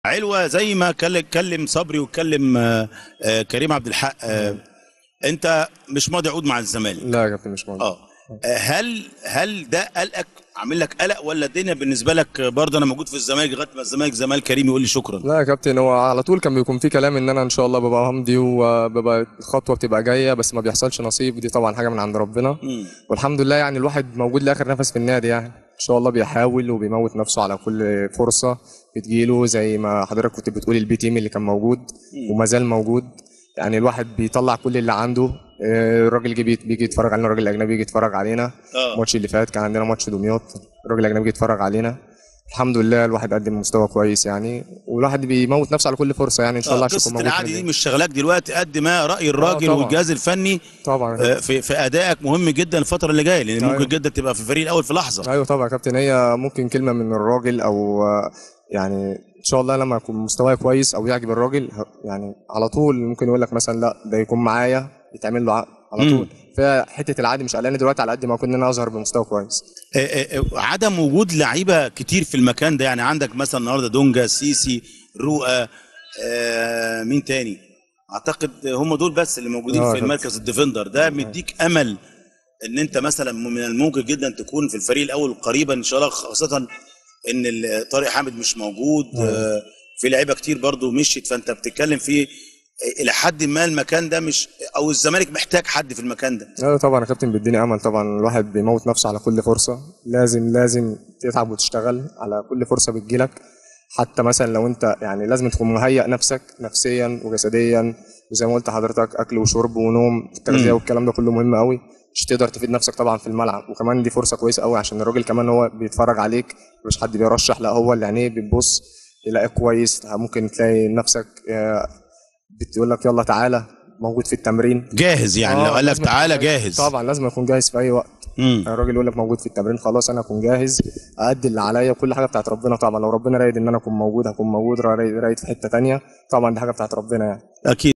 علوه زي ما كل- كلم صبري وكلم آه، آه، كريم عبد الحق آه، انت مش ماضي عقود مع الزمالك لا يا كابتن مش موجود اه آه، هل هل ده قلقك عامل لك قلق ولا الدنيا بالنسبه لك برضه انا موجود في الزمالك لغايه ما الزمالك زمال كريم يقول لي شكرا لا يا كابتن هو على طول كان بيكون في كلام ان انا ان شاء الله ببقى همضي وببقى الخطوه بتبقى جايه بس ما بيحصلش نصيب ودي طبعا حاجه من عند ربنا مم. والحمد لله يعني الواحد موجود لاخر نفس في النادي يعني ان شاء الله بيحاول وبيموت نفسه على كل فرصه بتجيله زي ما حضرتك كنت بتقول البي تيم اللي كان موجود وما زال موجود يعني الواحد بيطلع كل اللي عنده آه، الراجل جه بيت- بيجي يتفرج علينا الراجل الاجنبي يجي يتفرج علينا اه الماتش اللي فات كان عندنا ماتش دمياط الراجل الاجنبي جه يتفرج علينا الحمد لله الواحد قدم مستوى كويس يعني والواحد بيموت نفسه على كل فرصه يعني ان شاء الله آه، عشان يكون قصه موجود في العادي دي النادي. مش شغلاك دلوقتي قد ما راي الراجل طبعا. والجهاز الفني طبعا آه، في في ادائك مهم جدا الفتره اللي جايه لان أيوة. ممكن جدا تبقى في الفريق الاول في لحظه ايوه طبعا يا كابتن هي ممكن كلمه من الراجل او آه، يعني ان شاء الله لما يكون مستواي كويس او يعجب الراجل ه- يعني على طول ممكن يقول لك مثلا لا ده يكون معايا يتعمل له عقد على مم. طول فحته العادي مش قلقان دلوقتي على قد ما كنا انا اظهر بمستوى كويس آه، آه، آه، عدم وجود لعيبه كتير في المكان ده يعني عندك مثلا النهارده دونجا سيسي رؤى آه، مين تاني اعتقد هم دول بس اللي موجودين آه، في كابتن. المركز الديفندر ده مديك امل ان انت مثلا من الممكن جدا تكون في الفريق الاول قريبا ان شاء الله خاصه ان ال- طارق حامد مش موجود آه، في لعيبه كتير برضو مشيت فانت بتتكلم في آه، الى حد ما المكان ده مش او الزمالك محتاج حد في المكان ده ايوه طبعا يا كابتن بيديني امل طبعا الواحد بيموت نفسه على كل فرصه لازم لازم تتعب وتشتغل على كل فرصه بتجيلك حتى مثلا لو انت يعني لازم تكون مهيئ نفسك نفسيا وجسديا وزي ما قلت حضرتك اكل وشرب ونوم التغذيه مم. والكلام ده كله مهم قوي مش تقدر تفيد نفسك طبعا في الملعب وكمان دي فرصه كويسه قوي عشان الراجل كمان هو بيتفرج عليك مش حد بيرشح لا هو اللي عينيه بتبص يلاقيك كويس ممكن تلاقي نفسك آه، بتقول لك يلا تعالى موجود في التمرين جاهز يعني آه، لو قال لك لازم تعالى أكون جاهز طبعا لازم اكون جاهز في اي وقت مم. الراجل يقول لك موجود في التمرين خلاص انا اكون جاهز ادي اللي عليا كل حاجه بتاعت ربنا طبعا لو ربنا رايد ان انا اكون موجود هكون موجود رايد رايد في حته تانية طبعا دي حاجه بتاعت ربنا يعني اكيد